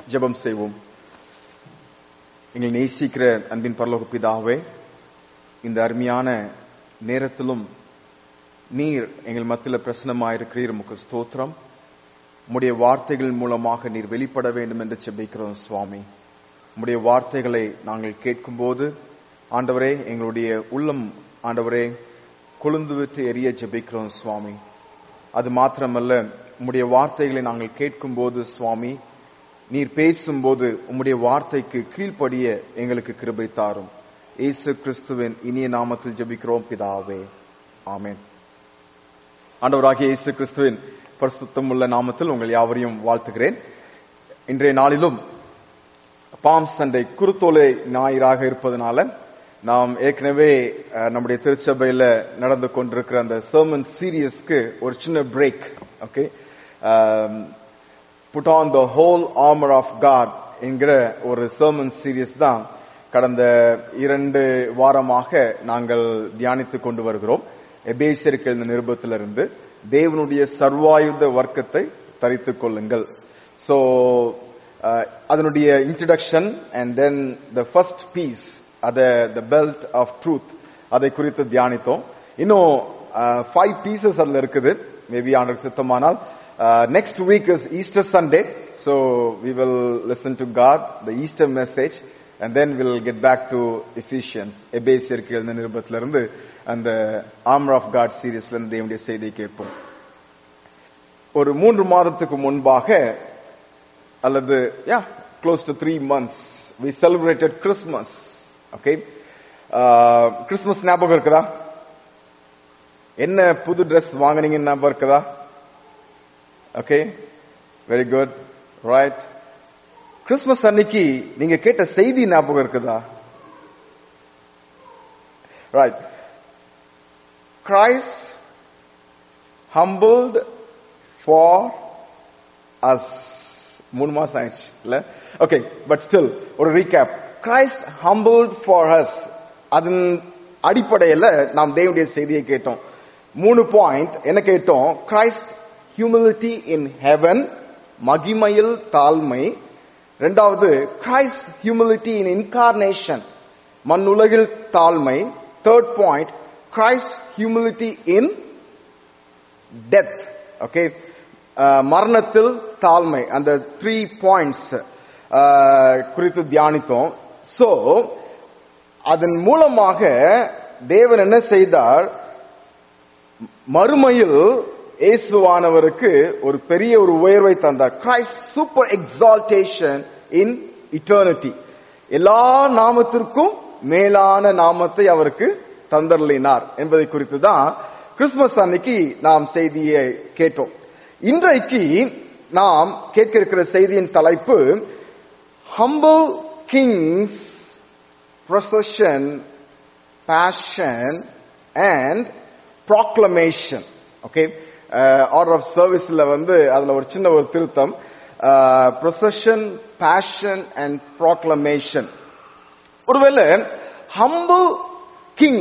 ஜெபம் செய்வோம் எங்களை நேசிக்கிற அன்பின் பரலோக பிதாவே இந்த அருமையான நேரத்திலும் நீர் எங்கள் மத்தியில் பிரசனமாயிருக்கிறீர் உமக்கு ஸ்தோத்திரம் உம்முடைய வார்த்தைகள் மூலமாக நீர் வெளிப்பட வேண்டும் என்று செபிக்கிறோம் சுவாமி உம்முடைய வார்த்தைகளை நாங்கள் கேட்கும்போது ஆண்டவரே எங்களுடைய உள்ளம் ஆண்டவரே கொழுந்து விட்டு எரிய ஜெபிக்கிறோம் சுவாமி அது மாத்திரமல்ல உம்முடைய வார்த்தைகளை நாங்கள் கேட்கும்போது சுவாமி நீர் பேசும்போது உம்முடைய வார்த்தைக்கு கீழ்ப்படிய எங்களுக்கு கிருபை தாரும் இயேசு கிறிஸ்துவின் இனிய நாமத்தில் ஜெபிக்கிறோம் பிதாவே ஆமென் ஆண்டவராகிய இயேசு கிறிஸ்துவின் பரிசுத்தம் உள்ள நாமத்தில் உங்கள் யாவரையும் வாழ்த்துகிறேன் இன்றைய நாளிலும் பாம் சண்டை குருத்தோலை ஞாயிறாக இருப்பதனால நாம் ஏற்கனவே அஹ், நம்முடைய திருச்சபையில நடந்து கொண்டிருக்கிற அந்த சர்மன் சீரியஸ்க்கு ஒரு சின்ன break okay put on the whole armour of God என்கிற ஒரு சர்மன் சீரியஸ் தான் கடந்த இரண்டு வாரமாக நாங்கள் தியானித்துக் கொண்டு வருகிறோம் எபேசியருக்கு எழுந்த நிருபத்திலிருந்து தேவனுடைய சர்வாயுத வர்க்கத்தை தரித்துக் கொள்ளுங்கள் சோ அதனுடைய introduction and then the first piece அத த பெல்ட் ஆஃப் ட்ரூத் அதை குறித்து தியானித்தோம் இன்னும் ஃபைவ் பீசஸ் அதுல இருக்குது மேபி ஆண்டருக்கு சித்தமானால் next week is Easter Sunday so we will listen to God the Easter message and then will get back to Ephesians எபேசியருக்கு எழுந்த நிருபத்திலிருந்து அந்த ஆர்மர் ஆஃப் காட் சீரீஸ்ல இருந்து தேவனுடைய செய்தியை கேட்போம் ஒரு மூன்று மாதத்துக்கு முன்பாக அல்லது yeah close to three months we celebrated Christmas okay Christmas ஞாபகம் இருக்குதா என்ன புது ட்ரெஸ் வாங்குனீங்கன்னு ஞாபகம் இருக்குதா okay very good right Christmas அன்னைக்கு நீங்க கேட்ட செய்தி ஞாபகம் இருக்குதா right Christ humbled for us மூணு மாசம் ஆயிடுச்சு இல்ல ஓகே பட் ஸ்டில் ஒரு recap Christ humbled for us அதன் அடிப்படையில் நாம் தேவனுடைய செய்தியை கேட்டோம் மூணு பாயிண்ட் என்ன கேட்டோம் கிரைஸ்ட் ஹியூமிலிட்டி இன் ஹெவன் மகிமையில் தாழ்மை ரெண்டாவது கிரைஸ்ட் ஹியூமிலிட்டி இன் இன்கார்னேஷன் மண்ணுலகில் தாழ்மை third point Christ humility in death okay மரணத்தில் தாழ்மை அந்த த்ரீ பாயிண்ட்ஸ் குறித்து தியானித்தோம் சோ அதன் மூலமாக தேவன் என்ன செய்தார் மறுமையில் இயேசுவானவருக்கு ஒரு பெரிய ஒரு உயர்வை தந்தார் Christ super exaltation in eternity எல்லா நாமத்திற்கும் மேலான நாமத்தை அவருக்கு தந்தர்லினார் என்பதை குறித்து தான் கிறிஸ்துமஸ் அன்னைக்கு நாம் செய்தியை கேட்டோம் இன்றைக்கு நாம் கேட்க இருக்கிற செய்தியின் தலைப்பு humble kings procession passion and proclamation okay order of சர்வீஸ்ல வந்து அதுல ஒரு சின்ன ஒரு திருத்தம் ப்ரொசஷன் பேஷன் அண்ட் ப்ராக்ளமேஷன் ஒருவேளை ஹம்பிள் கிங்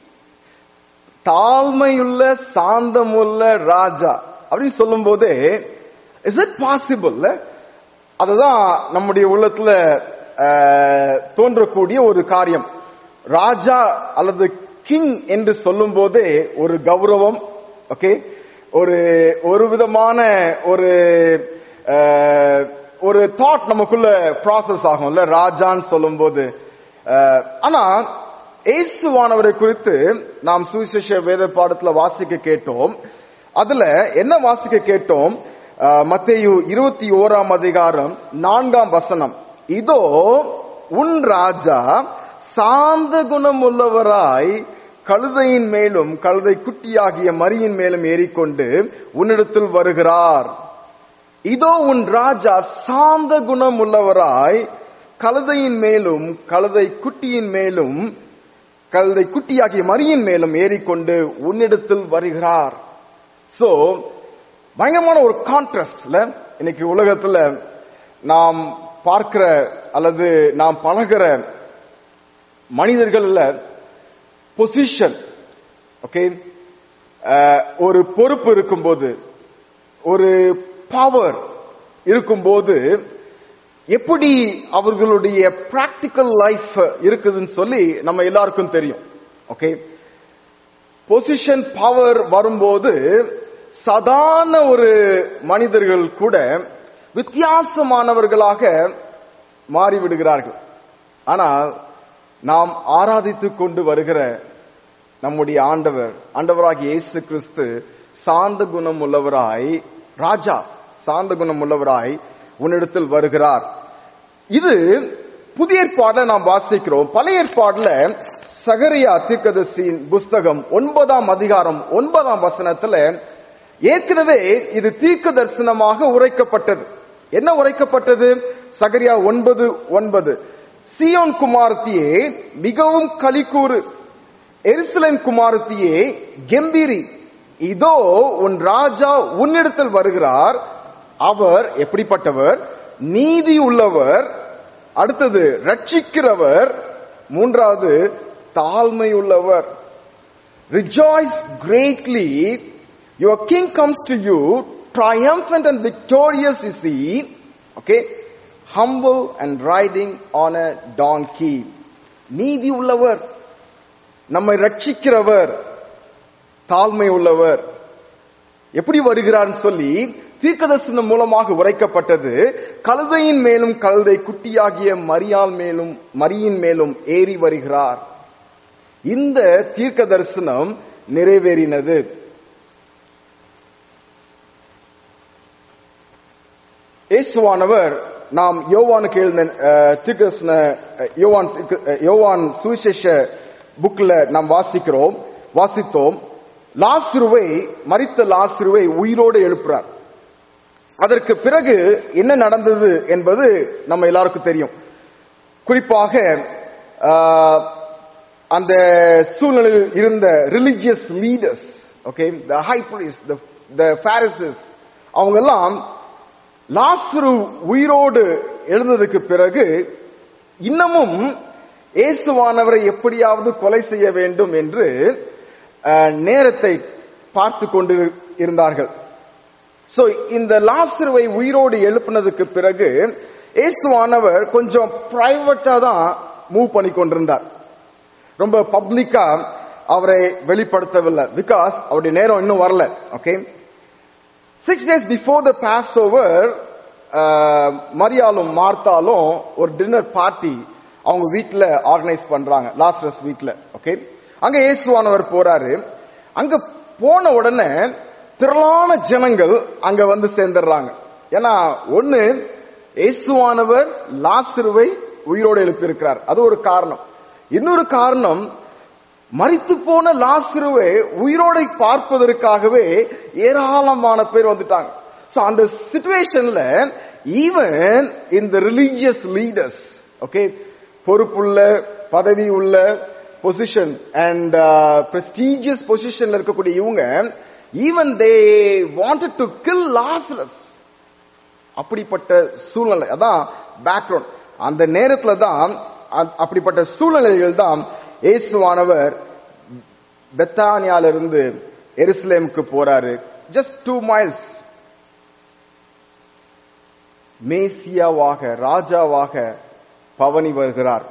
தாழ்மையுள்ள சாந்தமுள்ள ராஜா அப்படின்னு சொல்லும் போதே இஸ் இட் பாசிபிள் அதுதான் நம்முடைய உள்ளத்துல அஹ், தோன்றக்கூடிய ஒரு காரியம் ராஜா அல்லது கிங் என்று சொல்லும் போதே ஒரு கௌரவம் ஓகே ஒரு ஒரு விதமான ஒரு அஹ், ஒரு தாட் நமக்குள்ள ப்ராசஸ் ஆகும்ல ராஜான்னு சொல்லும்போது அஹ், ஆனா இயேசுவானவரை குறித்து நாம் சுவிசேஷ வேத பாடத்துல வாசிக்க கேட்டோம் அதுல என்ன வாசிக்க கேட்டோம் அஹ், மத்தேயு இருபத்தி ஓராம் அதிகாரம் நான்காம் வசனம் இதோ உன் ராஜா சாந்த குணம் உள்ளவராய் கழுதையின் மேலும் கழுதை குட்டியாகிய மரியின் மேலும் ஏறிக்கொண்டு உன்னிடத்தில் வருகிறார் இதோ உன் ராஜா சாந்த குணம் உள்ளவராய் கழுதையின் மேலும் கழுதை குட்டியின் மேலும் கழுதை குட்டியாகிய மரியின் மேலும் ஏறிக்கொண்டு உன்னிடத்தில் வருகிறார் சோ பயங்கரமான ஒரு கான்ட்ராஸ்ட்ல இன்னைக்கு உலகத்துல நாம் பார்க்கிற அல்லது நாம் பழகிற மனிதர்கள்ல பொசிஷன் ஓகே ஒரு பொறுப்பு இருக்கும்போது ஒரு பவர் இருக்கும்போது எப்படி அவர்களுடைய பிராக்டிக்கல் லைஃப் இருக்குதுன்னு சொல்லி நம்ம எல்லாருக்கும் தெரியும் ஓகே பொசிஷன் பவர் வரும்போது சாதாரண ஒரு மனிதர்கள் கூட வித்தியாசமானவர்களாக மாறிவிடுகிறார்கள் ஆனால் நாம் ஆராதித்துக் கொண்டு வருகிற நம்முடைய ஆண்டவர் ஆண்டவராகிய இயேசு கிறிஸ்து சாந்த குணம் உள்ளவராய் ராஜா சாந்த குணம் உள்ளவராய் உன்னிடத்தில் வருகிறார் இது புதிய ஏற்பாடுல நாம் வாசிக்கிறோம் பழைய ஏற்பாடுல சகரியா தீர்க்கதரிசியின் புஸ்தகம் ஒன்பதாம் அதிகாரம் ஒன்பதாம் வசனத்துல ஏற்கனவே இது தீர்க்க தரிசனமாக உரைக்கப்பட்டது என்ன உரைக்கப்பட்டது சகரியா ஒன்பது ஒன்பது சியோன் குமாரத்தியே மிகவும் களிக்கூறு எருசலேம் குமாரத்தியே கெம்பீரி இதோ உன் ராஜா உன்னிடத்தில் வருகிறார் அவர் எப்படிப்பட்டவர் நீதி உள்ளவர் அடுத்தது ரட்சிக்கிறவர் மூன்றாவது தாழ்மை உள்ளவர் rejoice greatly your king comes to you triumphant and victorious is he okay humble and riding on a donkey நீதி உள்ளவர் நம்மை ரட்சிக்கிறவர் தாழ்மை உள்ளவர் எப்படி வருகிறார்னு சொல்லி தீர்க்கதர்சனம் மூலமாக உரைக்கப்பட்டது கழுதையின் மேலும் கழுதை குட்டியாகிய மரியால் மேலும் மரியின் மேலும் ஏறி வருகிறார் இந்த தீர்க்க தரிசனம் நிறைவேறினது இயேசுவானவர் நாம் யோவானுக்கு எழுந்த தீர்க்கதரிசன யோவான் யோவான் சுவிசேஷ புக்ல நாம் வாசிக்கிறோம் வாசித்தோம் லாசுருவை மரித்த லாசுருவை உயிரோடு எழுப்புறார் அதற்கு பிறகு என்ன நடந்தது என்பது நம்ம எல்லாருக்கும் தெரியும் குறிப்பாக அந்த சூழ்நிலையில் இருந்த religious leaders okay the high priests the Pharisees அவங்க எல்லாம் லாஸ்ரு உயிரோடு எழுந்ததுக்கு பிறகு இன்னமும் இயேசுவானவரை எப்படியாவது கொலை செய்ய வேண்டும் என்று நேரத்தை பார்த்து கொண்டு இருந்தார்கள் சோ இந்த லாஸ்ருவை உயிரோடு எழுப்பினதுக்கு பிறகு இயேசுவானவர் கொஞ்சம் பிரைவேட்டா தான் மூவ் பண்ணி கொண்டிருந்தார் ரொம்ப பப்ளிக்கா அவரை வெளிப்படுத்தவில்லை பிகாஸ் அவருடைய நேரம் இன்னும் வரல okay six days before the Passover மரியாலும் மார்த்தாலும் ஒரு டின்னர் பார்ட்டி அவங்க வீட்டுல ஆர்கனைஸ் பண்றாங்க லாஸ்டர்ஸ் வீட்டுல ஓகே அங்க இயேசுவானவர் போறாரு அங்க போன உடனே திரளான ஜனங்கள் அங்க வந்து சேர்ந்துடுறாங்க ஏன்னா ஒண்ணு இயேசுவானவர் லாஸ்ருவை உயிரோடு எழுப்பியிருக்கிறார் அது ஒரு காரணம் இன்னொரு காரணம் மறித்து போன லாஸ்ருவை உயிரோடை பார்ப்பதற்காகவே ஏராளமான பேர் வந்துட்டாங்க சோ அந்த சிச்சுவேஷன்ல ஈவன் இந்த ரிலீஜியஸ் லீடர்ஸ் ஓகே பொறுப்புள்ள பதவி உள்ள பொசிஷன் அண்ட் பிரஸ்டீஜியஸ் பொசிஷன்ல இருக்கக்கூடிய இவங்க even they wanted to kill Lazarus அப்படிப்பட்ட சூழ்நிலை அதான் பேக்ரவுண்ட் அந்த நேரத்துல தான் அப்படிப்பட்ட சூழ்நிலைகள் தான் இயேசுவானவர் பெத்தானியால இருந்து எருசலேமுக்கு போறாரு ஜஸ்ட் டூ மைல்ஸ் மேசியாவாக ராஜாவாக பவனி வருகிறார்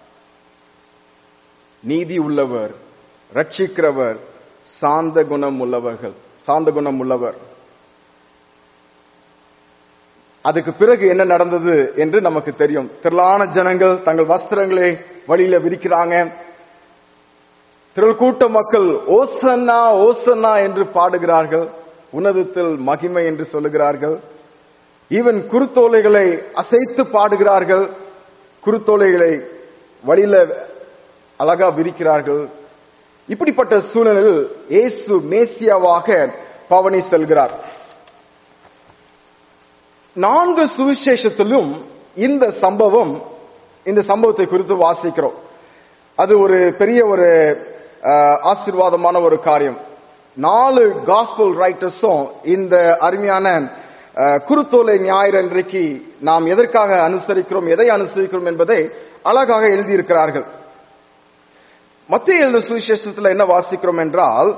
நீதி உள்ளவர் ரட்சிக்கிறவர் சாந்த குணம் உள்ளவர்கள் சாந்த குணம் உள்ளவர் அதுக்கு பிறகு என்ன நடந்தது என்று நமக்கு தெரியும் திரளான ஜனங்கள் தங்கள் வஸ்திரங்களை வழியில விரிக்கிறாங்க திரள் கூட்ட மக்கள் ஓசன்னா ஓசன்னா என்று பாடுகிறார்கள் உன்னதத்தில் மகிமை என்று சொல்லுகிறார்கள் ஈவன் குருத்தோலைகளை அசைத்து பாடுகிறார்கள் குருத்தோலைகளை வழியில அழகா விரிக்கிறார்கள் இப்படிப்பட்ட சூழ்நிலையில் இயேசு மேசியாவாக பவனி செல்கிறார் நான்கு சுவிசேஷத்திலும் இந்த சம்பவம் இந்த சம்பவத்தை குறித்து வாசிக்கிறோம் அது ஒரு பெரிய ஒரு ஆசீர்வாதமான ஒரு காரியம் நாலு காஸ்பல் ரைட்டர்ஸும் இந்த அருமையான குருத்தோலை ஞாயிறு அன்றைக்கு நாம் எதற்காக அனுசரிக்கிறோம் எதை அனுசரிக்கிறோம் என்பதை அழகாக எழுதியிருக்கிறார்கள் மத்திய எழுத சுவிசேஷத்துல என்ன வாசிக்கிறோம் என்றால்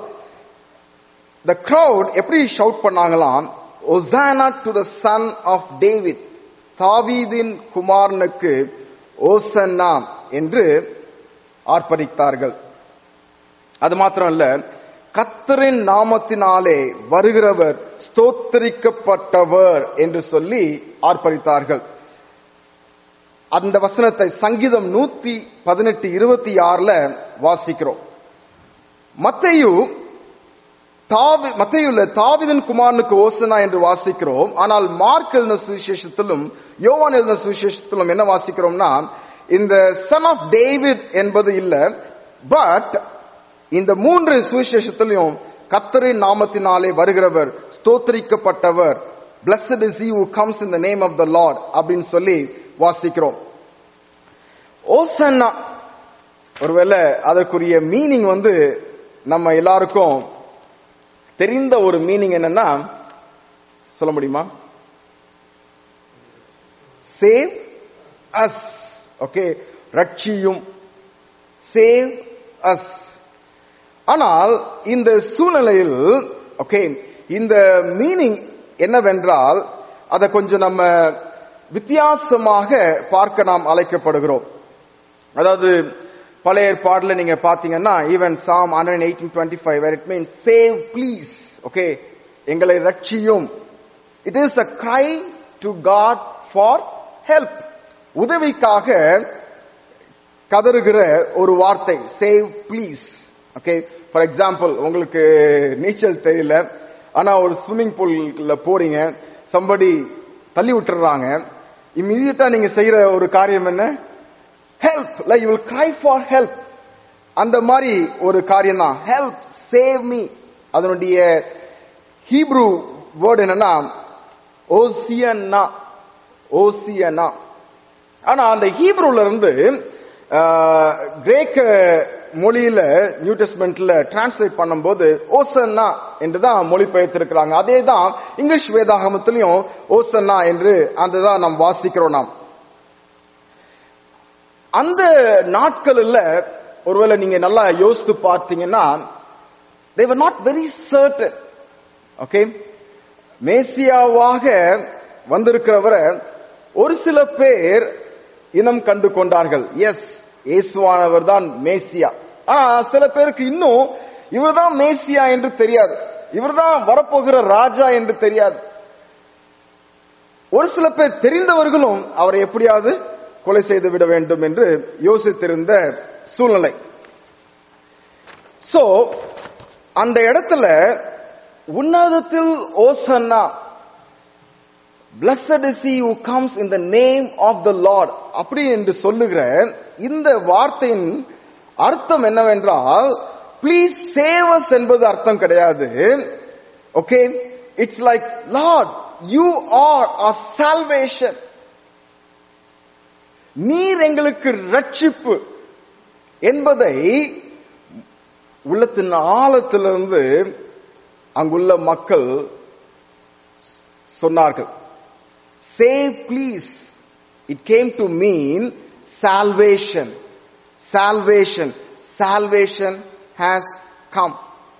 த கிரௌட் எப்படி ஷவுட் பண்ணாங்களாம் hosanna to the son of David தாவீதின் குமாரனுக்கு ஓசன்னா என்று ஆர்ப்பரித்தார்கள் அது மாத்திரம் இல்ல கத்தரின் நாமத்தினாலே வருகிறவர் ஸ்தோத்தரிக்கப்பட்டவர் என்று சொல்லி ஆர்ப்பரித்தார்கள் அந்த வசனத்தை சங்கீதம் நூத்தி பதினெட்டு இருபத்தி ஆறுல வாசிக்கிறோம் மத்தையு தாவி மத்தையுள்ள தாவிதன் குமாரனுக்கு ஓசனா என்று வாசிக்கிறோம் ஆனால் மார்க் எழுதின சுவிசேஷத்திலும் யோவான் எழுதின சுவிசேஷத்திலும் என்ன வாசிக்கிறோம்னா இந்த சன் ஆஃப் டேவிட் என்பது இல்ல பட் இந்த மூன்று சுவிசேஷத்திலையும் கத்தரின் நாமத்தினாலே வருகிறவர் ஸ்தோத்திரிக்கப்பட்டவர் blessed is he who comes in the name of the lord அப்படின்னு சொல்லி வாசிக்கிறோம் ஓசன்னா ஒருவேளை அதற்குரிய மீனிங் வந்து நம்ம எல்லாருக்கும் தெரிந்த ஒரு மீனிங் என்னன்னா சொல்ல முடியுமா சேவ் அஸ் ஓகே ரட்சியும் சேவ் அஸ் ஆனால் இந்த சூழ்நிலையில் ஓகே இந்த மீனிங் என்னவென்றால் அதை கொஞ்சம் நம்ம வித்தியாசமாக பார்க்க நாம் அழைக்கப்படுகிறோம் அதாவது பழைய ஏற்பாடுல நீங்க பாத்தீங்கன்னா even psalm hundred eighteen twenty five where it mean save please okay எங்களை ரட்சியும் it is a cry to God for help உதவிக்காக கதறுகிற ஒரு வார்த்தை save please okay for example உங்களுக்கு நீச்சல் தெரியல ஆனா ஒரு ஸ்விம்மிங் பூல்ல போறீங்க சம்படி தள்ளி விட்டுறாங்க இம்மிடியட்டா நீங்க செய்யற ஒரு காரியம் என்ன help like you will cry for help அந்த மாதிரி ஒரு காரியம் தான் ஹெல்ப் சேவ் மீ அதனுடைய ஹீப்ரூ வேர்டு என்னன்னா ஓசியன்னா ஓசியனா ஆனா அந்த ஹீப்ரூல இருந்து ஆஹ், கிரேக்க மொழியில நியூ டெஸ்ட்மெண்ட்ல டிரான்ஸ்லேட் பண்ணும்போது ஓசன்னா என்று தான் மொழிபெயர்த்திருக்கிறாங்க அதே தான் இங்கிலீஷ் வேதாகமத்திலையும் ஓசன்னா என்று அந்த தான் நாம் வாசிக்கிறோம் நாம் அந்த நாட்களில் ஒருவேளை நீங்க நல்லா யோசித்து பார்த்தீங்கன்னா they were not very certain okay மேசியாவாக வந்திருக்கிறவரை ஒரு சில பேர் இனம் கண்டு கொண்டார்கள் எஸ் இயேசுவானவர் தான் மேசியா ஆனா சில பேருக்கு இன்னும் இவர்தான் மேசியா என்று தெரியாது இவர்தான் வரப்போகிற ராஜா என்று தெரியாது ஒரு சில பேர் தெரிந்தவர்களும் அவரை எப்படியாவது கொலை செய்து விட வேண்டும் என்று யோசித்திருந்த சூழ்நிலை சோ அந்த இடத்துல உன்னதத்தில் ஓசன்னா blessed is he who comes in the name of the lord அப்படி என்று சொல்லுகிற இந்த வார்த்தையின் அர்த்தம் என்னவென்றால் ப்ளீஸ் சேவ் us என்பது அர்த்தம் கிடையாது okay it's like lord you are a salvation நீர் எங்களுக்கு ரட்சிப்பு என்பதை உள்ளத்தின் ஆழத்திலிருந்து அங்குள்ள மக்கள் சொன்னார்கள் save please it came to mean salvation salvation salvation has come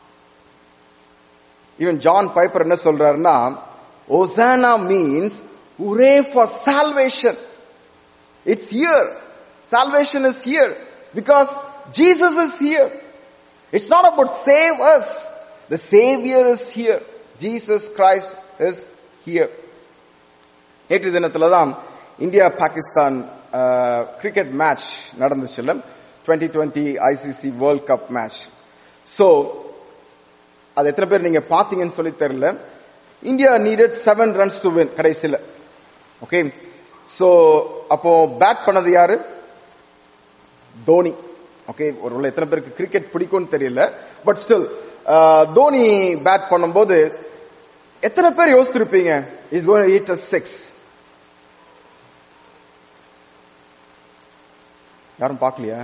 even John Piper என்ன சொல்றாருன்னா hosanna means hurray for salvation It's here. Salvation is here because Jesus is here. It's not about save us. The Savior is here. Jesus Christ is here. நேற்று தினத்துல தான் India Pakistan cricket match நடந்துச்சுல்ல twenty twenty ICC world cup match so அது எத்தனை பேர் நீங்க பாத்தீங்கன்னு சொல்லி தெரியல India needed seven runs to win கடைசியில் ஓகே சோ அப்போ பேட் பண்ணது யாரு தோனி ஓகே ஒரு எத்தனை பேருக்கு கிரிக்கெட் பிடிக்கும்னு தெரியல பட் ஸ்டில் தோனி பேட் பண்ணும்போது எத்தனை பேர் யோசிச்சிருப்பீங்க இஸ் கோயிங் எயிட் சிக்ஸ் யாரும் பார்க்கலையா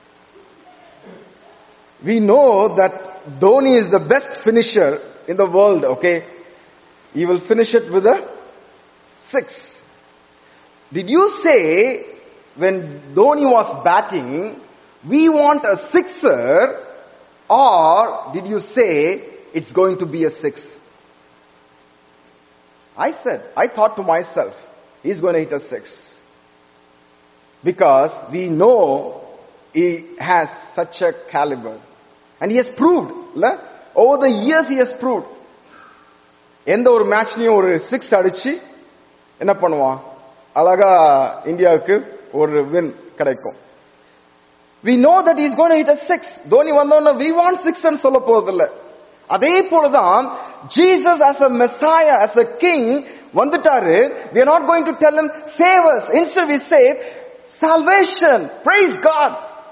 we know that Dhoni is the best finisher in the world, okay? He will finish it with a six. Did you say when Dhoni was batting, we want a sixer, or did you say it's going to be a six? I said, I thought to myself, he's going to hit us six. Because we know he has such a caliber. And he has proved, இல்ல? over the years he has proved. எந்த ஒரு மேட்ச்லயும் ஒரு six அடிச்சு என்ன பண்ணுவான் அழகா இந்தியாவுக்கு ஒரு வின் கிடைக்கும் we know that he's going to hit a six Dhoni வந்தோன்னு we want six ன்னு சொல்ல போறதில்ல அதே போலதான் Jesus as a Messiah as a king வந்துட்டாரு we are not going to tell him save us instead we say salvation praise God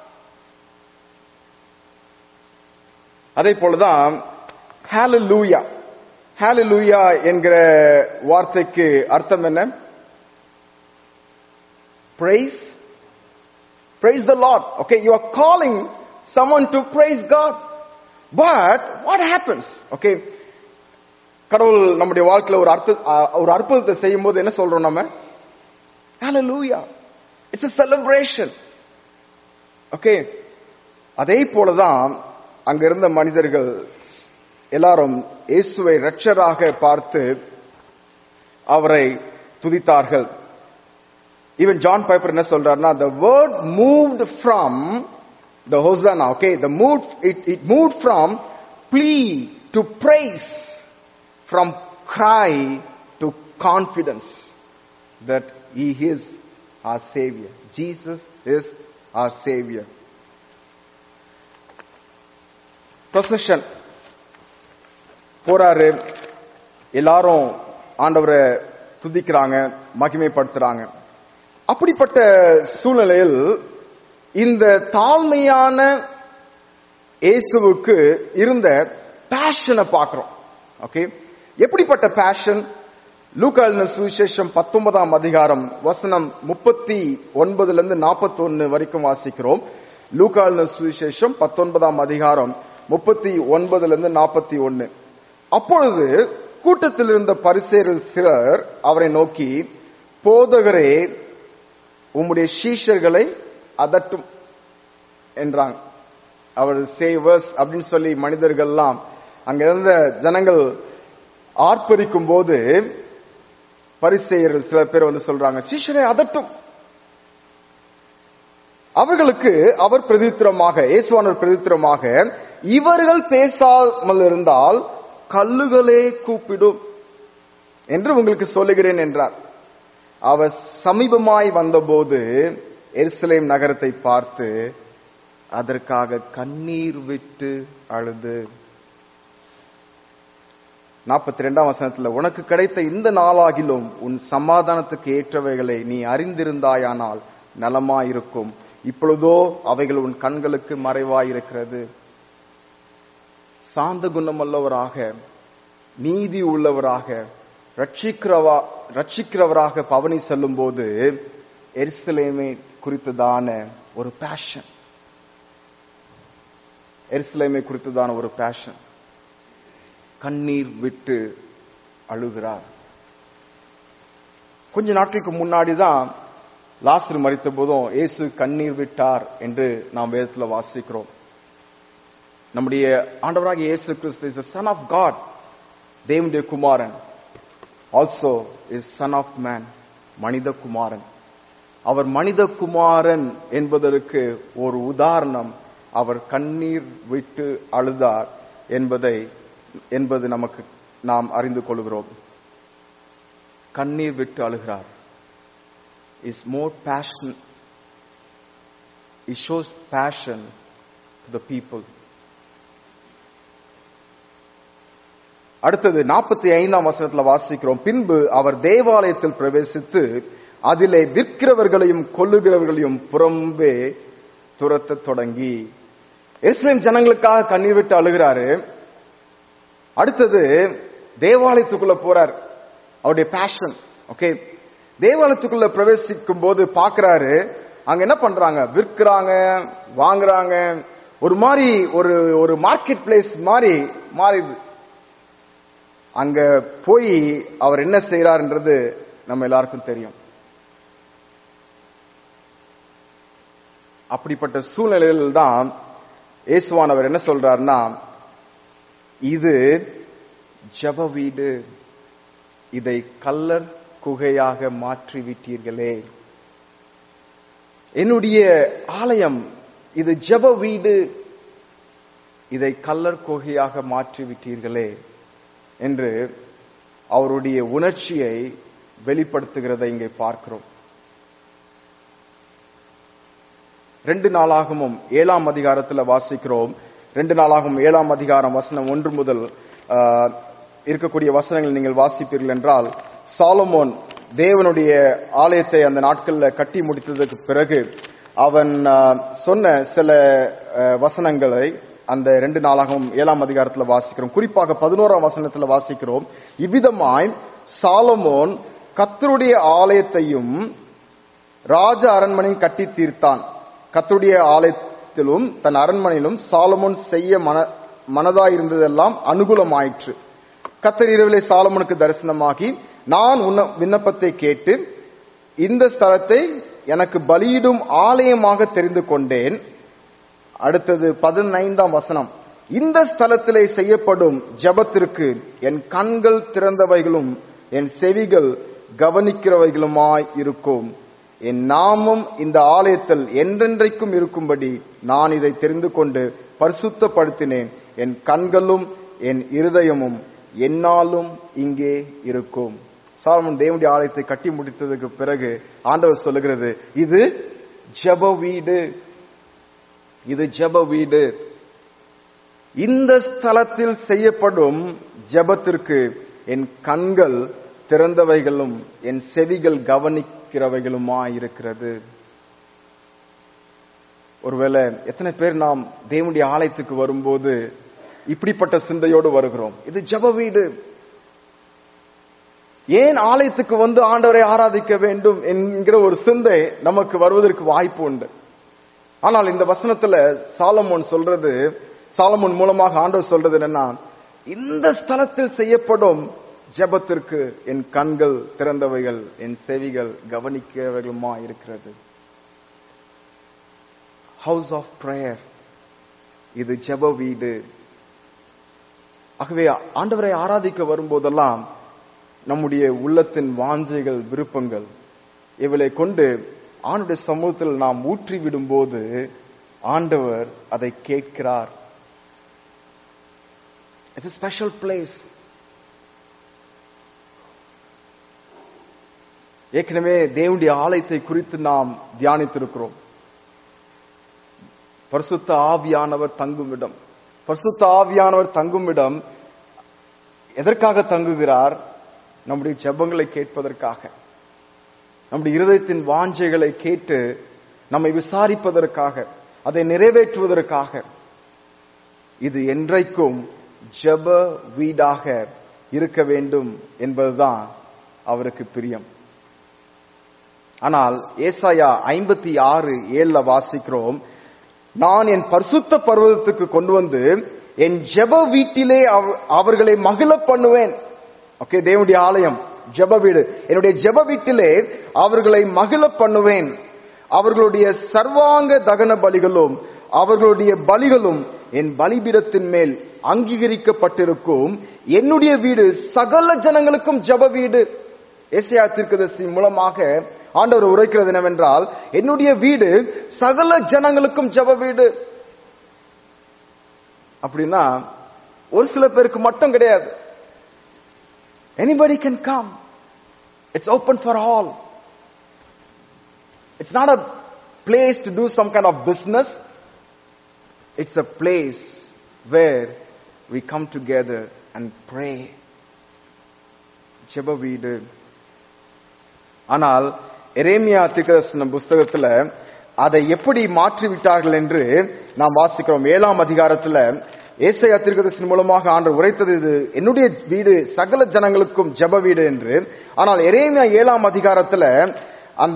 அதே போலதான் ஹalleluya ஹalleluya என்கிற வார்த்தைக்கு அர்த்தம் என்ன praise praise the lord okay you are calling someone to praise god but what happens okay கடவுள் நம்முடைய வாழ்க்கையில ஒரு அர்த்த அ- ஒரு அற்புதத்தை செய்யும் போது என்ன சொல்றோம் நம்ம hallelujah it's a celebration okay அதே போலதான் அங்க இருந்த மனிதர்கள் எல்லாரும் இயேசுவை இரட்சராக பார்த்து அவரை துதித்தார்கள் even John Piper என்ன சொல்றாருன்னா the word moved from the Hosanna okay the moved it, it moved from plea to praise from cry to confidence that he is our savior Jesus is our savior procession போறாரு எல்லாரும் ஆண்டவரை துதிக்கிறாங்க மகிமைப்படுத்துறாங்க அப்படிப்பட்ட சூழ்நிலையில் இந்த தாழ்மையான இயேசுவுக்கு இருந்த பேஷனை பார்க்கிறோம் ஓகே எப்படிப்பட்ட பேஷன் லூக்காலின சுவிசேஷம் பத்தொன்பதாம் அதிகாரம் வசனம் முப்பத்தி ஒன்பதுல இருந்து நாற்பத்தி ஒன்னு வரைக்கும் வாசிக்கிறோம் லூக்காலின சுவிசேஷம் பத்தொன்பதாம் அதிகாரம் முப்பத்தி ஒன்பதுல இருந்து நாற்பத்தி ஒன்னு அப்பொழுது கூட்டத்தில் இருந்த பரிசேரில் சிலர் அவரை நோக்கி போதகரே உம்முடைய சீஷர்களை அதட்டும் என்றாங்க அவர் சேவர்ஸ் அப்படின்னு சொல்லி மனிதர்கள்லாம் அங்க இருந்த ஜனங்கள் ஆர்ப்பரிக்கும் போது பரிசெயர்கள் சில பேர் வந்து சொல்றாங்க சீஷரை அதட்டும் அவர்களுக்கு அவர் பிரதித்திரமாக இயேசுவானவர் பிரதித்திரமாக இவர்கள் பேசாமல் இருந்தால் கல்லுகளே கூப்பிடும் என்று உங்களுக்கு சொல்லுகிறேன் என்றார் அவர் சமீபமாய் வந்தபோது எருசலேம் நகரத்தை பார்த்து அதற்காக கண்ணீர் விட்டு அழுது நாற்பத்தி ரெண்டாம் வசனத்துல உனக்கு கிடைத்த இந்த நாளாகிலும் உன் சமாதானத்துக்கு ஏற்றவைகளை நீ அறிந்திருந்தாயானால் நலமாயிருக்கும் இப்பொழுதோ அவைகள் உன் கண்களுக்கு மறைவாயிருக்கிறது சாந்த குணமுள்ளவராக நீதி உள்ளவராக ரட்சிக்கிறவா ரட்சிக்கிறவராக பவனி செல்லும் போது எருசலேமை குறித்ததான ஒரு பேஷன் எருசலேமை குறித்ததான ஒரு பேஷன் கண்ணீர் விட்டு அழுகிறார் கொஞ்ச நாட்களுக்கு முன்னாடி தான் லாசர் மறித்த போதும் இயேசு கண்ணீர் விட்டார் என்று நாம் வேதத்துல வாசிக்கிறோம் நம்முடைய ஆண்டவராகிய இயேசு கிறிஸ்து இஸ் சன் ஆஃப் காட் தேவனுடைய குமாரன் also is son of man மனித குமாரன் அவர் மனித குமாரன் என்பதற்கு ஒரு உதாரணம் அவர் கண்ணீர் விட்டு அழுதார் என்பதை என்பது நமக்கு நாம் அறிந்து கொள்கிறோம் கண்ணீர் விட்டு அழுகிறார் is more passion it shows passion to the people அடுத்தது நாற்பத்தி ஐந்தாம் வசனத்துல வாசிக்கிறோம் பின்பு அவர் தேவாலயத்தில் பிரவேசித்து அதிலே விற்கிறவர்களையும் கொல்லுகிறவர்களையும் புறம்பே துரத்த தொடங்கி இஸ்லேம் ஜனங்களுக்காக கண்ணீர் விட்டு அழுகிறாரு அடுத்தது தேவாலயத்துக்குள்ள போறார் அவருடைய பேஷன் ஓகே தேவாலயத்துக்குள்ள பிரவேசிக்கும் போது பாக்குறாரு அங்க என்ன பண்றாங்க விற்கிறாங்க வாங்குறாங்க ஒரு மாதிரி ஒரு ஒரு மார்க்கெட் பிளேஸ் மாதிரி மாறிது அங்க போய் அவர் என்ன செய்யறாருன்றது நம்ம எல்லாருக்கும் தெரியும் அப்படிப்பட்ட சூழ்நிலையில் தான் இயேசுவானவர் என்ன சொல்றாருன்னா இது ஜப வீடு இதை கல்லர் குகையாக மாற்றி விட்டீர்களே என்னுடைய ஆலயம் இது ஜெப வீடு இதை கல்லர் குகையாக மாற்றி விட்டீர்களே என்று அவருடைய உணர்ச்சியை வெளிப்படுத்துகிறதை இங்கே பார்க்கிறோம் ரெண்டு நாளாகவும் ஏழாம் அதிகாரத்துல வாசிக்கிறோம் ரெண்டு நாளாகவும் ஏழாம் அதிகாரம் வசனம் ஒன்று முதல் ஆஹ், இருக்கக்கூடிய வசனங்கள் நீங்கள் வாசிப்பீர்கள் என்றால் சாலமோன் தேவனுடைய ஆலயத்தை அந்த நாட்கள்ல கட்டி முடித்ததுக்கு பிறகு அவன் ஆஹ், சொன்ன சில ஆஹ், வசனங்களை அந்த ரெண்டு நாளாகவும் ஏழாம் அதிகாரத்துல வாசிக்கிறோம் குறிப்பாக பதினோராம் வசனத்துல வாசிக்கிறோம் இவ்விதமாய் சாலமோன் கத்தருடைய ஆலயத்தையும் ராஜ அரண்மனையும் கட்டி தீர்த்தான் கர்த்தருடைய ஆலயத்திலும் தன் அரண்மனையிலும் சாலமோன் செய்ய மன மனதாயிருந்ததெல்லாம் அனுகூலமாயிற்று கத்தர் இரவிலே சாலமோனுக்கு தரிசனமாகி நான் உன்ன விண்ணப்பத்தை கேட்டு இந்த ஸ்தலத்தை எனக்கு பலியிடும் ஆலயமாக தெரிந்து கொண்டேன் அடுத்தது பதினைந்தாம் வசனம் இந்த ஸ்தலத்திலே செய்யப்படும் ஜெபத்திற்கு என் கண்கள் திறந்தவைகளும் என் செவிகள் கவனிக்கிறவைகளுமாய் இருக்கும் என் நாமம் இந்த ஆலயத்தில் என்றென்றைக்கும் இருக்கும்படி நான் இதை தெரிந்து கொண்டு பரிசுத்தப்படுத்தினேன் என் கண்களும் என் இருதயமும் என்னாலும் இங்கே இருக்கும் சாலமன் தேவனுடைய ஆலயத்தை கட்டி முடித்ததுக்கு பிறகு ஆண்டவர் சொல்லுகிறது இது ஜெப வீடு இது ஜெப வீடு இந்த ஸ்தலத்தில் செய்யப்படும் ஜெபத்திற்கு என் கண்கள் திறந்தவைகளும் என் செவிகள் கவனிக்கிறவைகளுமா இருக்கிறது ஒருவேளை எத்தனை பேர் நாம் தேவனுடைய ஆலயத்துக்கு வரும்போது இப்படிப்பட்ட சிந்தையோடு வருகிறோம் இது ஜெப வீடு ஏன் ஆலயத்துக்கு வந்து ஆண்டவரை ஆராதிக்க வேண்டும் என்கிற ஒரு சிந்தை நமக்கு வருவதற்கு வாய்ப்பு உண்டு ஆனால் இந்த வசனத்துல சாலமோன் சொல்றது சாலமோன் மூலமாக ஆண்டவர் சொல்றது என்னன்னா இந்த ஸ்தலத்தில் செய்யப்படும் ஜெபத்திற்கு என் கண்கள் திறந்தவைகள் என் செவிகள் கவனிக்கிறவைகளுமா இருக்கிறது ஹவுஸ் ஆஃப் பிரேயர் இது ஜெப வீடு ஆகவே ஆண்டவரை ஆராதிக்க வரும்போதெல்லாம் நம்முடைய உள்ளத்தின் வாஞ்சைகள் விருப்பங்கள் இவளை கொண்டு ஆண்டுடைய சமூகத்தில் நாம் ஊற்றி விடும்போது ஆண்டவர் அதை கேட்கிறார் இட்ஸ் ஸ்பெஷல் பிளேஸ் ஏற்கனவே தேவனுடைய ஆலயத்தை குறித்து நாம் தியானித்திருக்கிறோம் பரிசுத்த ஆவியானவர் தங்கும் இடம் பரிசுத்த ஆவியானவர் தங்கும் இடம் எதற்காக தங்குகிறார் நம்முடைய ஜெபங்களை கேட்பதற்காக நம்முடைய இருதயத்தின் வாஞ்சைகளை கேட்டு நம்மை விசாரிப்பதற்காக அதை நிறைவேற்றுவதற்காக இது என்றைக்கும் ஜெப வீடாக இருக்க வேண்டும் என்பதுதான் அவருக்கு பிரியம் ஆனால் ஏசாயா ஐம்பத்தி ஆறு ஏழுல வாசிக்கிறோம் நான் என் பரிசுத்த பர்வதத்துக்கு கொண்டு வந்து என் ஜெப வீட்டிலே அவ- அவர்களை மகிழ பண்ணுவேன் ஓகே தேவனுடைய ஆலயம் ஜெப வீடு என்னுடைய ஜெப வீட்டிலே அவர்களை மகிழ பண்ணுவேன் அவர்களுடைய சர்வாங்க தகன பலிகளும் அவர்களுடைய பலிகளும் என் பலிபீடத்தின் மேல் அங்கீகரிக்கப்பட்டிருக்கும் என்னுடைய வீடு சகல ஜனங்களுக்கும் ஜெப வீடு ஏசியா தீர்க்கதரிசி மூலமாக ஆண்டவர் உரைக்கிறது என்னவென்றால் என்னுடைய வீடு சகல ஜனங்களுக்கும் ஜெப வீடு அப்படின்னா ஒரு சில பேருக்கு மட்டும் கிடையாது anybody can come it's open for all it's not a place to do some kind of business it's a place where we come together and pray ஜெப வீடு ஆனால் எரேமியா தீர்க்கதரிசன புஸ்தகத்துல அதை எப்படி மாற்றி விட்டார்கள் என்று நாம் வாசிக்கிறோம் ஏழாம் அதிகாரத்துல ஏசையா தீர்க்கதரிசனம் மூலமாக ஆண்டு உரைத்தது இது என்னுடைய வீடு சகல ஜனங்களுக்கும் ஜெப வீடு என்று ஆனால் எரேமியா ஏழாம் அதிகாரத்துல அந்த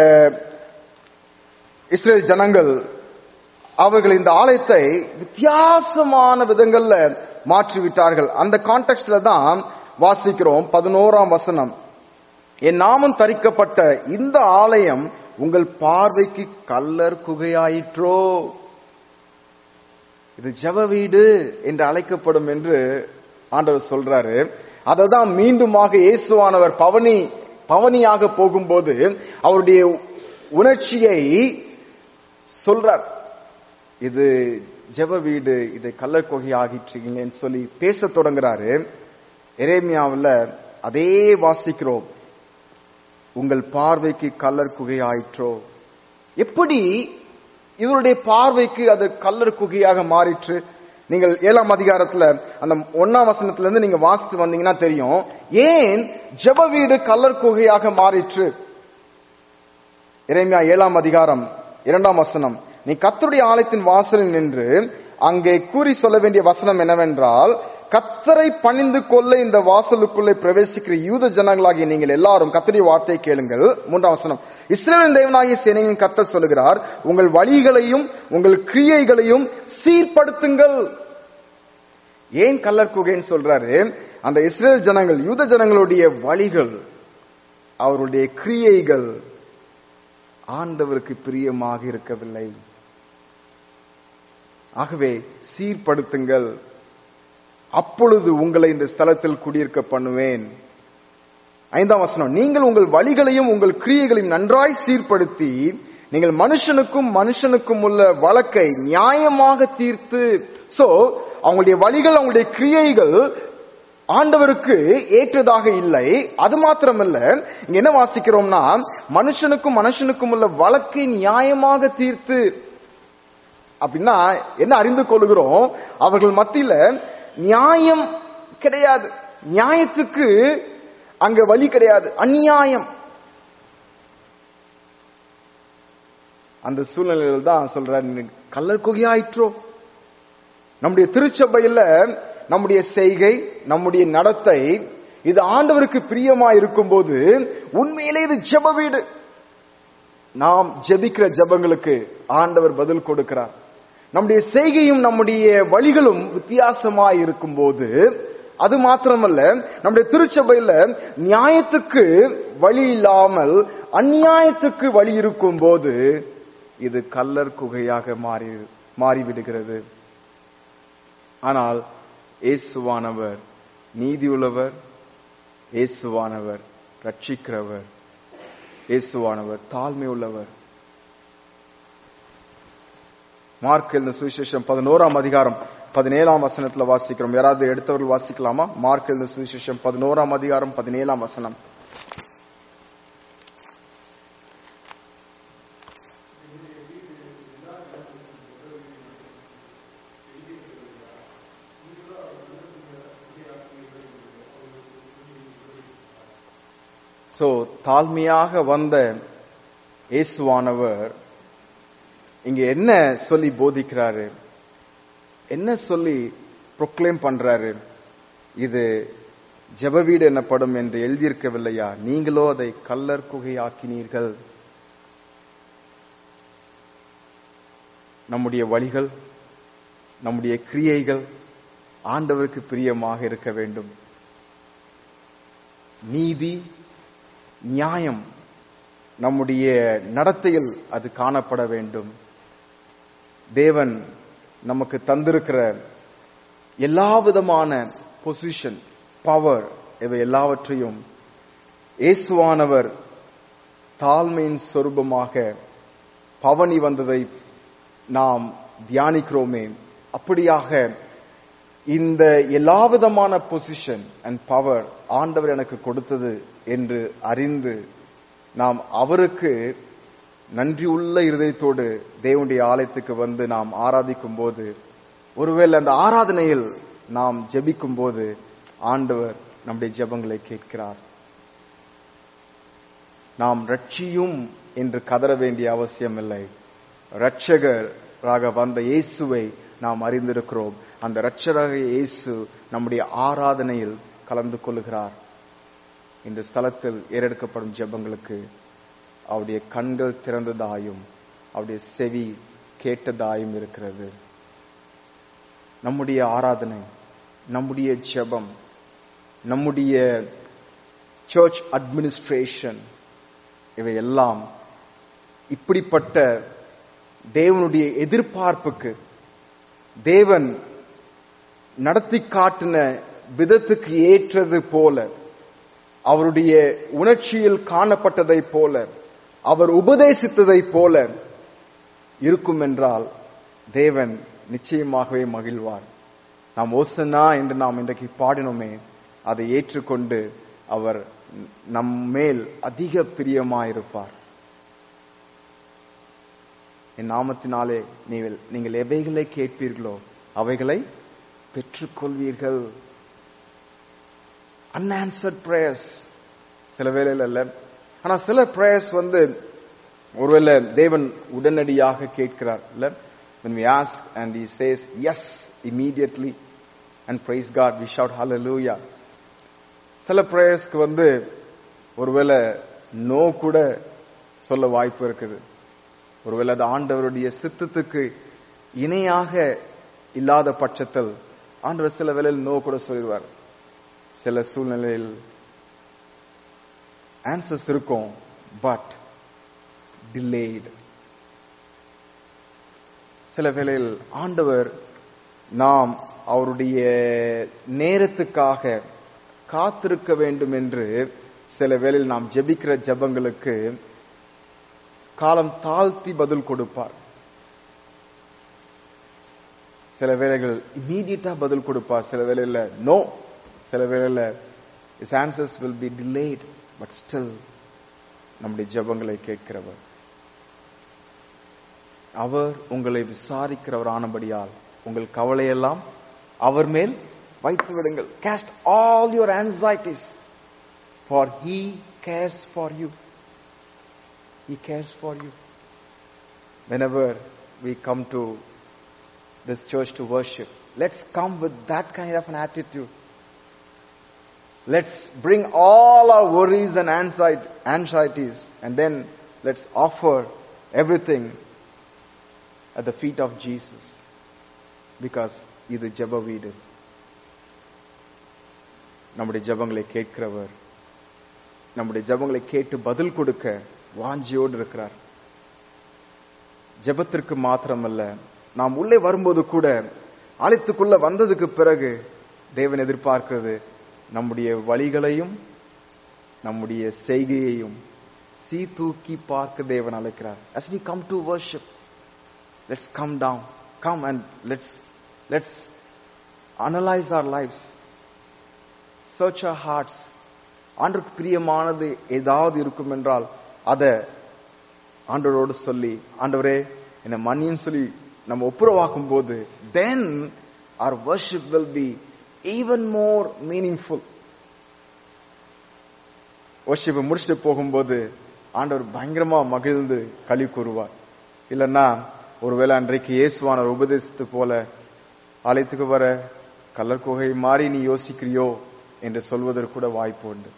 இஸ்ரேல் ஜனங்கள் அவர்கள் இந்த ஆலயத்தை வித்தியாசமான விதங்கள்ல மாற்றி விட்டார்கள் அந்த கான்டெக்ட்ல தான் வாசிக்கிறோம் பதினோராம் வசனம் என் நாமம் தரிக்கப்பட்ட இந்த ஆலயம் உங்கள் பார்வைக்கு கல்லர் குகையாயிற்றோ இது ஜெப வீடு என்று அழைக்கப்படும் என்று ஆண்டவர் சொல்றாரு அததான் மீண்டுமாக இயேசுவானவர் பவனி பவனியாக போகும்போது அவருடைய உணர்ச்சியை சொல்றார் இது ஜெப வீடு இதை கல்லர் கொகை ஆகிட்டீங்களேன்னு சொல்லி பேச தொடங்குறாரு எரேமியாவில் அதே வாசிக்கிறோம் உங்கள் பார்வைக்கு கல்லர் குகை ஆயிற்றோ எப்படி இவருடைய பார்வைக்கு அது கல்லர் குகையாக மாறிற்று நீங்கள் ஏழாம் அதிகாரத்துல அந்த ஒன்னாம் வசனத்துல இருந்து நீங்க வாசித்து வந்தீங்கன்னா தெரியும் ஏன் ஜெப வீடு கல்லர் குகையாக மாறிற்று இறைமையா ஏழாம் அதிகாரம் இரண்டாம் வசனம் நீ கத்தருடைய ஆலயத்தின் வாசலில் நின்று அங்கே கூறி சொல்ல வேண்டிய வசனம் என்னவென்றால் கத்தரை பணிந்து கொள்ள இந்த வாசலுக்குள்ளே பிரவேசிக்கிற யூத ஜனங்களாகிய நீங்கள் எல்லாரும் கத்தருடைய வார்த்தையை கேளுங்கள் மூன்றாம் வசனம் இஸ்ரேலின் தேவனாகிய சேனையின் கத்தர் சொல்லுகிறார் உங்கள் வழிகளையும் உங்கள் கிரியைகளையும் சீர்படுத்துங்கள் ஏன் கல்லர் குகைன்னு சொல்றாரு அந்த இஸ்ரேல் ஜனங்கள் யூத ஜனங்களுடைய வழிகள் அவருடைய கிரியைகள் ஆண்டவருக்கு பிரியமாக இருக்கவில்லை ஆகவே சீர்படுத்துங்கள் அப்பொழுது உங்களை இந்த ஸ்தலத்தில் குடியிருக்க பண்ணுவேன் ஐந்தாம் வசனம் நீங்கள் உங்கள் வழிகளையும் உங்கள் கிரியைகளையும் நன்றாய் சீர்படுத்தி நீங்கள் மனுஷனுக்கும் மனுஷனுக்கும் உள்ள வழக்கை நியாயமாக தீர்த்து சோ அவங்களுடைய வழிகள் அவங்களுடைய கிரியைகள் ஆண்டவருக்கு ஏற்றதாக இல்லை அது மாத்திரமல்ல இங்க என்ன வாசிக்கிறோம்னா மனுஷனுக்கும் மனுஷனுக்கும் உள்ள வழக்கை நியாயமாக தீர்த்து அப்படின்னா என்ன அறிந்து கொள்கிறோம் அவர்கள் மத்தியில நியாயம் கிடையாது நியாயத்துக்கு அங்க வழி கிடையாது அநியாயம் அந்த சூழ்நிலையில் தான் சொல்ற கல்லர் குகையாயிற்றோ நம்முடைய திருச்சபையில நம்முடைய செய்கை நம்முடைய நடத்தை இது ஆண்டவருக்கு பிரியமா இருக்கும்போது உண்மையிலே இது ஜெப வீடு நாம் ஜெபிக்கிற ஜெபங்களுக்கு ஆண்டவர் பதில் கொடுக்கிறார் நம்முடைய செய்கையும் நம்முடைய வழிகளும் வித்தியாசமா இருக்கும்போது அது மாத்திரமல்ல நம்முடைய திருச்சபையில நியாயத்துக்கு வழி இல்லாமல் அந்நியாயத்துக்கு வழி இருக்கும் போது இது கல்லர் குகையாக மாறி மாறிவிடுகிறது ஆனால் இயேசுவானவர் நீதியுள்ளவர் இயேசுவானவர் ரட்சிக்கிறவர் இயேசுவானவர் தாழ்மை உள்ளவர் மார்க் எழுந்த சுவிசேஷம் பதினோராம் அதிகாரம் பதினேழாம் வசனத்துல வாசிக்கிறோம் யாராவது எடுத்தவர்கள் வாசிக்கலாமா மார்க் எழுந்த சுவிசேஷம் பதினோராம் அதிகாரம் பதினேழாம் வசனம் சோ தாழ்மையாக வந்த இயேசுவானவர் இங்க என்ன சொல்லி போதிக்கிறாரு என்ன சொல்லி ப்ரொக்ளைம் பண்றாரு இது ஜெப வீடு எனப்படும் என்று எழுதியிருக்கவில்லையா நீங்களோ அதை கல்லர் குகையாக்கினீர்கள் நம்முடைய வழிகள் நம்முடைய கிரியைகள் ஆண்டவருக்கு பிரியமாக இருக்க வேண்டும் நீதி நியாயம் நம்முடைய நடத்தையில் அது காணப்பட வேண்டும் தேவன் நமக்கு தந்திருக்கிற எல்லா விதமான பொசிஷன் பவர் இவை எல்லாவற்றையும் இயேசுவானவர் தாழ்மையின் சொரூபமாக பவனி வந்ததை நாம் தியானிக்கிறோமே அப்படியாக இந்த எல்லா விதமான பொசிஷன் அண்ட் பவர் ஆண்டவர் எனக்கு கொடுத்தது என்று அறிந்து நாம் அவருக்கு நன்றி உள்ள இருதயத்தோடு தேவனுடைய ஆலயத்துக்கு வந்து நாம் ஆராதிக்கும் போது ஒருவேளை அந்த ஆராதனையில் நாம் ஜெபிக்கும் போது ஆண்டவர் நம்முடைய ஜெபங்களை கேட்கிறார் நாம் ரட்சியும் என்று கதற வேண்டிய அவசியம் இல்லை ரட்சகராக வந்த இயேசுவை நாம் அறிந்திருக்கிறோம் அந்த ரட்சராக இயேசு நம்முடைய ஆராதனையில் கலந்து கொள்கிறார் இந்த ஸ்தலத்தில் ஏறெடுக்கப்படும் ஜெபங்களுக்கு அவருடைய கண்கள் திறந்ததாயும் அவருடைய செவி கேட்டதாயும் இருக்கிறது நம்முடைய ஆராதனை நம்முடைய ஜெபம் நம்முடைய சர்ச் அட்மினிஸ்ட்ரேஷன் இவை எல்லாம் இப்படிப்பட்ட தேவனுடைய எதிர்பார்ப்புக்கு தேவன் நடத்தி காட்டின விதத்துக்கு ஏற்றது போல அவருடைய உணர்ச்சியில் காணப்பட்டதை போல அவர் உபதேசித்ததை போல இருக்கும் என்றால் தேவன் நிச்சயமாகவே மகிழ்வார் நாம் ஓசனா என்று நாம் இன்றைக்கு பாடினோமே அதை ஏற்றுக்கொண்டு அவர் நம் மேல் அதிக பிரியமாயிருப்பார் என் நாமத்தினாலே நீங்கள் நீங்கள் எவைகளை கேட்பீர்களோ அவைகளை பெற்றுக்கொள்வீர்கள் அன்ஆன்சர்ட் பிரேயர்ஸ் சில வேளையில் அல்ல ஆனா சில பிரேயர்ஸ் வந்து ஒருவேளை தேவன் உடனடியாக கேட்கிறார் இல்ல when we ask and he says yes immediately and praise god we shout hallelujah சில பிரேயர்ஸ்க்கு வந்து ஒருவேளை நோ கூட சொல்ல வாய்ப்பு இருக்குது ஒருவேளை அது ஆண்டவருடைய சித்தத்துக்கு இணையாக இல்லாத பட்சத்தில் ஆண்டவர் சில வேளையில் நோ கூட சொல்லிடுவார் சில சூழ்நிலையில் ஆன்சர்ஸ் இருக்கும் பட் டிலேடு சில வேளையில் ஆண்டவர் நாம் அவருடைய நேரத்துக்காக காத்திருக்க வேண்டும் என்று சில வேளையில் நாம் ஜெபிக்கிற ஜெபங்களுக்கு காலம் தாழ்த்தி பதில் கொடுப்பார் சில வேளைகள் இம்மீடியட்டா பதில் கொடுப்பார் சில வேளையில நோ சில வேளையில is answers will be delayed but still நம்முடைய ஜெபங்களை கேட்கிறவர் அவர் உங்களை விசாரிக்கிறவர் ஆனபடியால் உங்கள் கவலையெல்லாம் அவர் மேல் வைத்து விடுங்கள் cast all your anxieties for he cares for you he cares for you whenever we come to this church to worship let's come with that kind of an attitude let's bring all our worries and anxiety, anxieties and then let's offer everything at the feet of Jesus because இது ஜெப வீடு நம்முடைய ஜெபங்களை கேட்கிறவர் நம்முடைய ஜெபங்களை கேட்டு பதில் கொடுக்க வாஞ்சியோடு இருக்கிறார் ஜெபத்திற்கு மாத்திரமல்ல நாம் உள்ளே வரும்போது கூட ஆலயத்துக்குள்ள வந்ததுக்கு பிறகு தேவன் எதிர்பார்க்கிறது நம்முடைய வழிகளையும் நம்முடைய செய்கையையும் சீதூக்கி பார்க்க தேவன் அழைக்கிறார் as we come to worship let's come down come and let's let's analyze our lives search our hearts ஆண்டுக்கு பிரியமானது ஏதாவது இருக்கும் என்றால் அதை ஆண்டவரோடு சொல்லி ஆண்டவரே என்ன மன்னின்னு சொல்லி நம்ம ஒப்புரவாக்கும் போது then our worship will be even more meaningful worship முடிச்சுட்டு போகும்போது ஆண்டவர் பயங்கரமா மகிழ்ந்து களி கூறுவார் இல்லைன்னா ஒருவேளை அன்றைக்கு இயேசுவானர் உபதேசித்து போல ஆலயத்துக்கு வர கல்லர் குகை மாறி நீ யோசிக்கிறியோ என்று சொல்வதற்கு கூட வாய்ப்பு உண்டு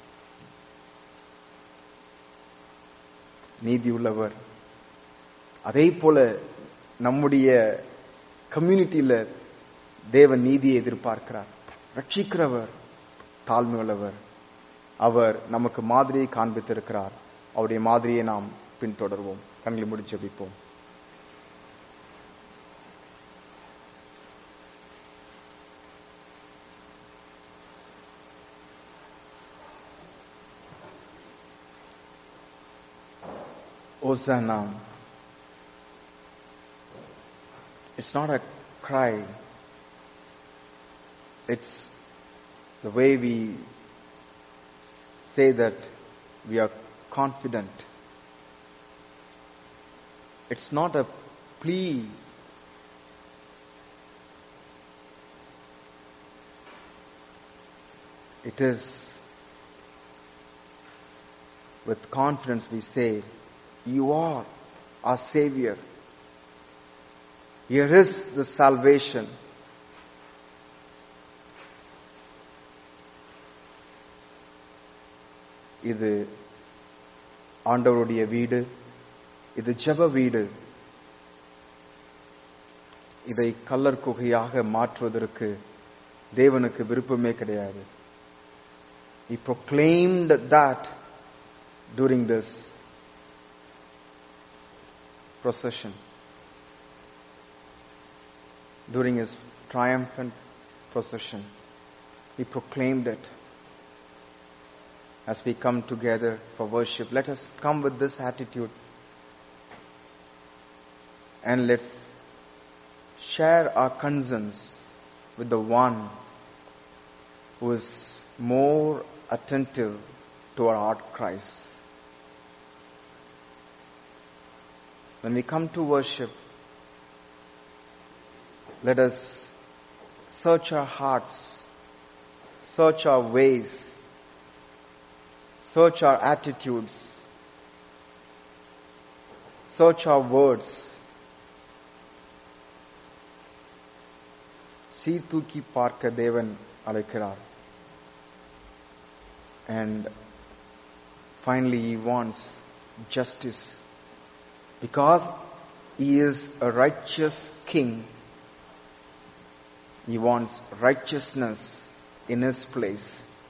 நீதி உள்ளவர் அதே போல நம்முடைய கம்யூனிட்டியில தேவ நீதியை எதிர்பார்க்கிறார் ரட்சிக்கிறவர் தாழ்மை உள்ளவர் அவர் நமக்கு மாதிரியை காண்பித்திருக்கிறார் அவருடைய மாதிரியை நாம் பின்தொடர்வோம் கண்களை முடிச்சு ஜெபிப்போம் Hosanna. It's not a cry. It's the way we say that we are confident. It's not a plea. It is with confidence we say, You are our Savior. Here is the salvation. இது ஆண்டவருடைய வீடு இது ஜெப வீடு இதை கல்லர் குகையாக மாற்றுவதற்கு தேவனுக்கு விருப்பமே கிடையாது He proclaimed that during this procession, during his triumphant procession. He proclaimed it. as we come together for worship, let us come with this attitude and let's share our concerns with the one who is more attentive to our heart cries. When we come to worship, let us search our hearts, search our ways, search our attitudes, search our words. சீர்தூக்கி பார்க்க தேவன் அழைக்கிறார் and finally he wants justice because he is a righteous king he wants righteousness in his place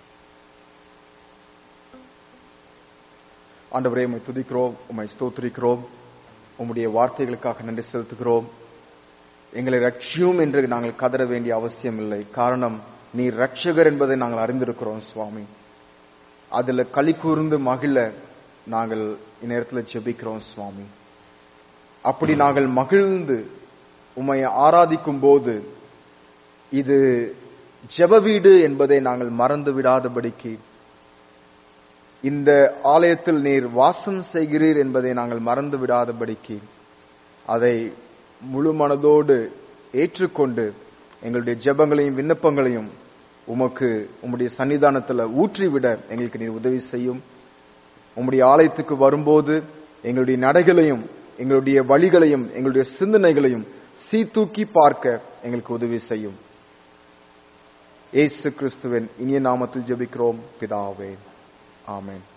ஆண்டவரே உம்மை துதிக்கிறோம் உம்மை ஸ்தோத்திரிக்கிறோம் உம்முடைய வார்த்தைகளுக்காக நன்றி செலுத்துகிறோம் எங்களை ரட்சியும் என்று நாங்கள் கதற வேண்டிய அவசியம் இல்லை காரணம் நீ ரட்சகர் என்பதை நாங்கள் அறிந்திருக்கிறோம் சுவாமி அதுல களி கூர்ந்து மகிழ நாங்கள் இந்நேரத்தில் ஜெபிக்கிறோம் சுவாமி அப்படி நாங்கள் மகிழ்ந்து உம்மை ஆராதிக்கும் போது இது ஜெப வீடு என்பதை நாங்கள் மறந்து விடாதபடிக்கு இந்த ஆலயத்தில் நீர் வாசம் செய்கிறீர் என்பதை நாங்கள் மறந்து விடாதபடிக்கு அதை முழு மனதோடு ஏற்றுக்கொண்டு எங்களுடைய ஜெபங்களையும் விண்ணப்பங்களையும் உமக்கு உம்முடைய சன்னிதானத்தில் ஊற்றிவிட எங்களுக்கு நீர் உதவி செய்யும் உம்முடைய ஆலயத்துக்கு வரும்போது எங்களுடைய நடைகளையும் எங்களுடைய வழிகளையும் எங்களுடைய சிந்தனைகளையும் சீத்தூக்கி பார்க்க எங்களுக்கு உதவி செய்யும் ஏசு கிறிஸ்துவின் இனிய நாமத்தில் ஜெபிக்கிறோம் பிதாவே ஆமென்